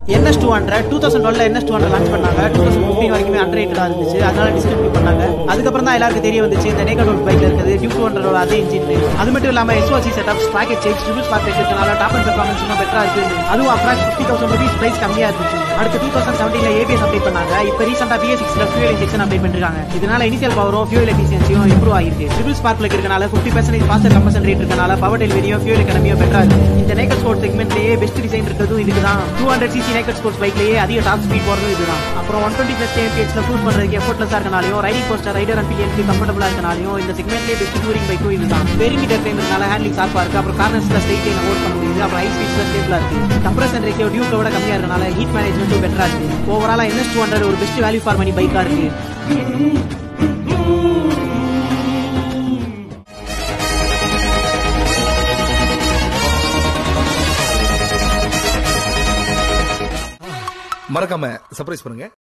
NS two hundred two thousand twelve NS two hundred launch பண்ணாங்க two thousand fifteen வரைக்குமே under ரேட்டடாக இருந்துச்சு அதனால டிஸ்கண்டினியூ பண்ணாங்க அதுக்கப்புறம் தான் எல்லாருக்கும் தெரிய வந்துச்சு இந்த நேக்கட் ரோட் பைக்ல இருக்குது டியூ டூ ஹண்ட்ரடோட அதே இன்ஜின் அது மட்டும் இல்லாம SOC setup sprocket change triple spark இருக்கிறதுனால டாப் அண்ட் பெர்ஃபார்மன்ஸ் இன்னும் பெட்டரா இருக்கு அதுவும் approx fifty thousand rupees price கம்மியா இருந்துச்சு அடுத்து டூ தௌசண்ட் செவன்டீன்ல ஏபிஎஸ் அப்டேட் பண்ணாங்க இப்போ ரீசெண்டா பிஎஸ் சிக்ஸ்ல ஃபியூல் இன்ஜெக்ஷன் அப்டேட் பண்ணிருக்காங்க இதனால இனிஷியல் பவரும் ஃபியூல் எஃபிஷியன்சியும் இம்ப்ரூவ் ஆகிருக்கு ட்ரிபிள் ஸ்பார்க்ல இருக்கனால fifty percentage faster combustion rate இருக்கனால பவர் டெலிவரியும் ஃபியூல் எக்கனமியும் பெட்டரா இருக்கு இந்த நேக்கட் ஸ்போர்ட் செக்மெண்ட்லயே பெஸ்ட் டிசைன் இருக்கிறதும் இதுதான் two hundred CC naked sports பைக்லயே அதிக டாப் ஸ்பீட் போறதும் இதுதான் அப்புறம் ஒன் டுவெண்ட்டி பிளஸ் கேஎம்பிஎஸ்ல க்ரூஸ் பண்றதுக்கு எஃபோர்ட்லெஸ்ஸா இருக்கனாலையும் ரைடிங் போஸ்டர் ரைடர் அண்ட் பிலியனுக்கு கம்ஃபர்டபுளா இருக்கனாலையும் இந்த செக்மெண்ட்லயே பெஸ்ட் டூரிங் பைக்கும் இதுதான் பெரிய மீட்டர் டைம்னால ஹேண்ட்லிங் ஷார்ப்பா இருக்கு அப்புறம் கார்னர்ஸ்ல ஸ்ட்ரைட் லைன் ஓட் பண்ண முடியுது அப்புறம் ஹை ஸ்பீட்ஸ்ல ஸ்டேபிளா இருக்கு கம்ப்ரஷன் ரேஷியோ டியூக்கை விட கம்மியா இருக்கனால ஹீட் மேனேஜ்மெண்ட்டும் பெட்டரா இருக்கு ஓவராலா என்எஸ் டூ ஹண்ட்ரட் ஒரு பெஸ்ட் வேல்யூ ஃபார் மணி பைக்கா இருக்கு மறக்காம சர்ப்ரைஸ் பண்ணுங்க